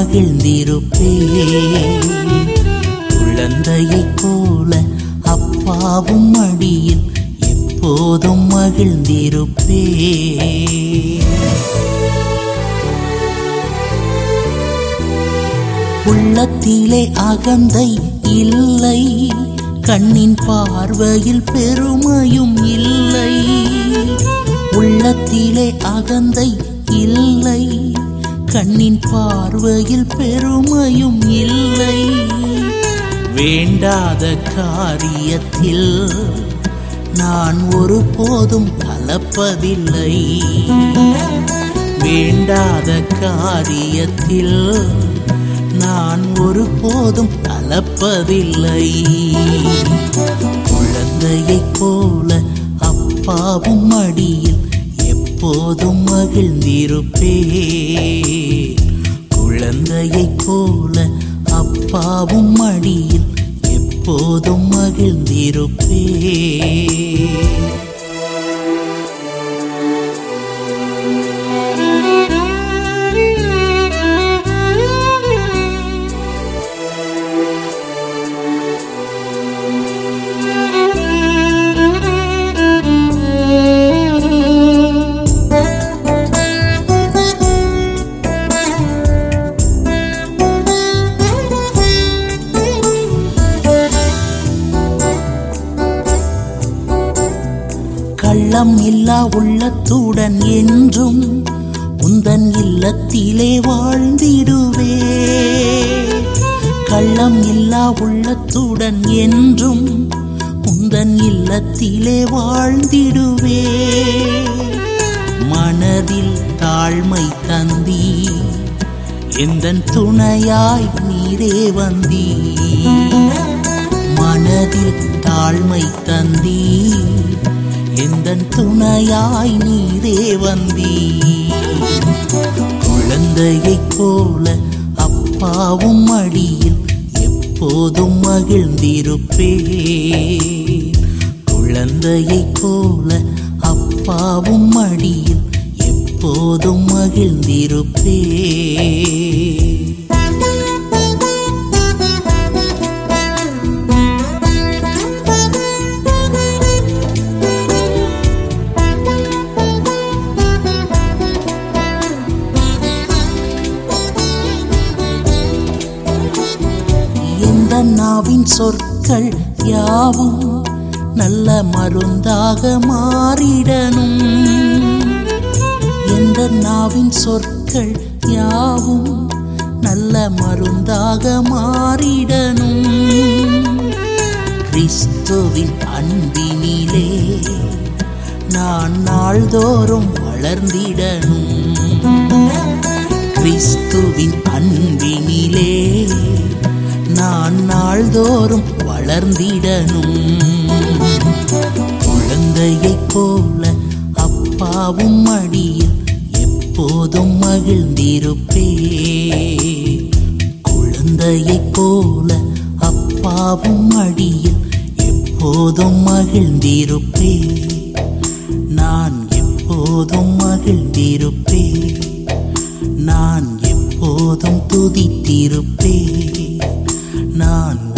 மகிழ்ந்திருப்பே குழந்தையைப் போல அப்பாவும் மடியில் எப்போதும் மகிழ்ந்திருப்பே உள்ளத்திலே அகந்தை இல்லை கண்ணின் பார்வையில் பெருமையும் இல்லை உள்ளத்திலே அகந்தை இல்லை கண்ணின் பார்வையில் பெருமையும் இல்லை வேண்டாத காரியத்தில் நான் ஒருபோதும் கலப்பதில்லை வேண்டாத காரியத்தில் நான் ஒருபோதும் கலப்பதில்லை குழந்தையைப் போல அப்பாவும் மடியில் எப்போதும் மகிழ்ந்திருப்பே குழந்தையைப் போல அப்பாவும் மடியில் எப்போதும் மகிழ்ந்திருப்பே கள்ளம் இல்லா உள்ளத்துடன் என்றும் உந்தன் இல்லத்திலே வாழ்ந்திடுவே கள்ளம் இல்லா உள்ளத்துடன் என்றும் உந்தன் இல்லத்திலே வாழ்ந்திடுவே மனதில் தாழ்மை தந்தி எந்தன் துணையாய் நீரே வந்தீ மனதில் தாழ்மை தந்தீ எந்தன் துணையாய் நீரே வந்தீ குழந்தையைப் போல அப்பாவும் மடியில் எப்போதும் மகிழ்ந்திருப்பே குழந்தையைப் போல அப்பாவும் மடியில் எப்போதும் மகிழ்ந்திருப்பே எந்த நாவின் சொற்கள் யாவும் நல்ல மருந்தாக மாறிடணும் எந்த நாவின் சொற்கள் யாவும் நல்ல மருந்தாக மாறிடணும் கிறிஸ்துவின் அன்பினிலே நான் நாள்தோறும் வளர்ந்திடணும் கிறிஸ்துவின் அன்பினிலே நான் நாள்தோறும் வளர்ந்திடணும் குழந்தையைப் போல அப்பாவும் மடியில் எப்போதும் மகிழ்ந்திருப்பே குழந்தையைப் போல அப்பாவும் மடியில் எப்போதும் மகிழ்ந்திருப்பே நான் எப்போதும் மகிழ்ந்திருப்பே நான் எப்போதும் துதித்திருப்பே நான்